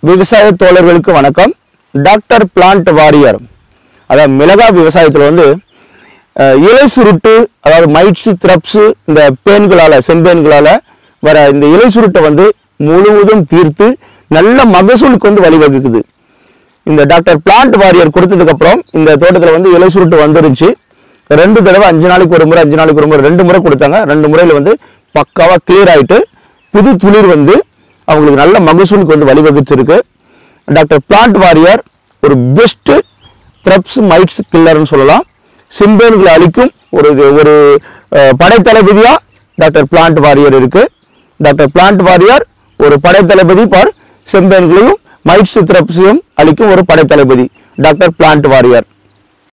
விவசாய தோழர்களுக்கு வணக்கம் டாக்டர் பிளான்ட் வாரியர் அதாவது மிளகா விவசாயத்தில் வந்து அஹ், இலை சுருட்டு அதாவது மைட்ஸு த்ரப்ஸு இந்த பேன்களால் செம்பேன்களால் வர இந்த இலை சுருட்டை வந்து முழுவதும் தீர்த்து நல்ல மகசூலுக்கு வந்து வழிவகுக்குது இந்த டாக்டர் பிளான்ட் வாரியர் கொடுத்ததுக்கு அப்புறம் இந்த தோட்டத்தில் வந்து இலை சுருட்டு வந்துருந்துச்சு ரெண்டு தடவை அஞ்சு நாளைக்கு ஒரு முறை அஞ்சு நாளைக்கு ஒரு முறை ரெண்டு முறை கொடுத்தாங்க ரெண்டு முறையில் வந்து பக்காவாக கிளியர் ஆயிட்டு புது துளிர் வந்து அவங்களுக்கு நல்ல மகசூலுக்கு வந்து வழிவகுச்சிருக்கு டாக்டர் பிளான்ட் வாரியர் ஒரு பெஸ்ட் த்ரப்ஸ் மைட்ஸ் கில்லர்னு சொல்லலாம் சிம்பேன்களை அழிக்கும் ஒரு ஒரு அஹ், படைத்தளபதியா டாக்டர் பிளான்ட் வாரியர் இருக்கு டாக்டர் பிளான்ட் வாரியர் ஒரு படைத்தளபதி பார் செம்பேன்களையும் மைட்ஸ் த்ரப்ஸையும் அளிக்கும் ஒரு படைத்தளபதி டாக்டர் பிளான்ட் வாரியர்